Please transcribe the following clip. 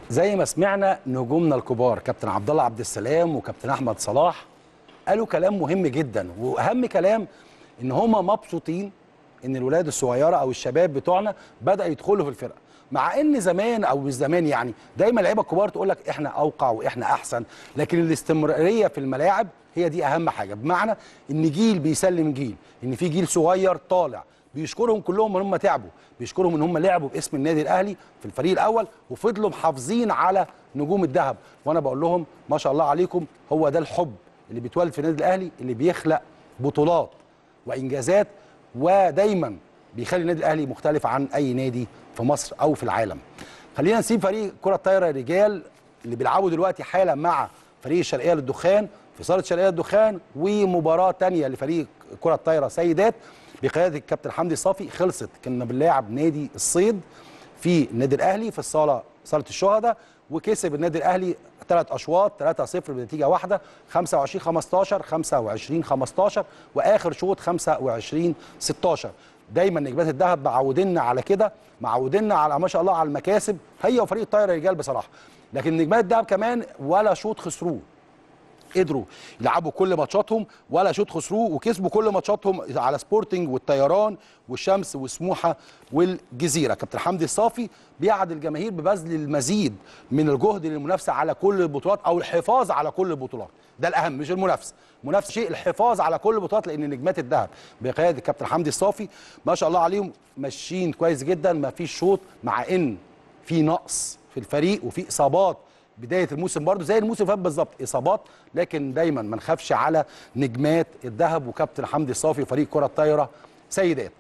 زي ما سمعنا نجومنا الكبار كابتن عبد الله عبد السلام وكابتن احمد صلاح قالوا كلام مهم جدا واهم كلام ان هم مبسوطين ان الولاد الصغيره او الشباب بتوعنا بدا يدخلوا في الفرقه مع ان زمان او مش زمان يعني دايما اللعيبه الكبار تقول لك احنا اوقع واحنا احسن لكن الاستمراريه في الملاعب هي دي اهم حاجه بمعنى ان جيل بيسلم جيل ان في جيل صغير طالع بيشكرهم كلهم ان هم تعبوا بيشكرهم ان هم لعبوا باسم النادي الاهلي في الفريق الاول وفضلوا محافظين على نجوم الذهب وانا بقول لهم ما شاء الله عليكم هو ده الحب اللي بيتولد في النادي الاهلي اللي بيخلق بطولات وانجازات ودايما بيخلي النادي الاهلي مختلف عن اي نادي في مصر او في العالم خلينا نسيب فريق كره الطايره رجال اللي بيلعبوا دلوقتي حالا مع فريق الشرقيه للدخان في صاله الشرقيه للدخان ومباراه تانية لفريق كره الطايره سيدات بقياده الكابتن حمدي صافي خلصت كنا بنلاعب نادي الصيد في النادي الاهلي في الصاله صاله الشهداء وكسب النادي الاهلي ثلاث اشواط 3-0 بنتيجه واحده 25 15 25 15 واخر شوط 25 16 دايما نجمات الذهب معودينا على كده معودينا على ما شاء الله على المكاسب هي وفريق الطايره رجال بصراحه لكن نجمات الذهب كمان ولا شوط خسروه قدروا يلعبوا كل ماتشاتهم ولا شوط خسروه وكسبوا كل ماتشاتهم على سبورتنج والطيران والشمس وسموحه والجزيره كابتن حمدي الصافي بيعد الجماهير ببذل المزيد من الجهد للمنافسه على كل البطولات او الحفاظ على كل البطولات ده الاهم مش المنافسه منافسه شيء الحفاظ على كل البطولات لان نجمات الذهب بقياده الكابتن حمدي الصافي ما شاء الله عليهم ماشيين كويس جدا ما فيش شوط مع ان في نقص في الفريق وفي اصابات بدايه الموسم برضو زي الموسم اللي فات بالظبط اصابات لكن دايما ما نخافش على نجمات الذهب وكابتن حمدي الصافي وفريق كره الطايره سيدات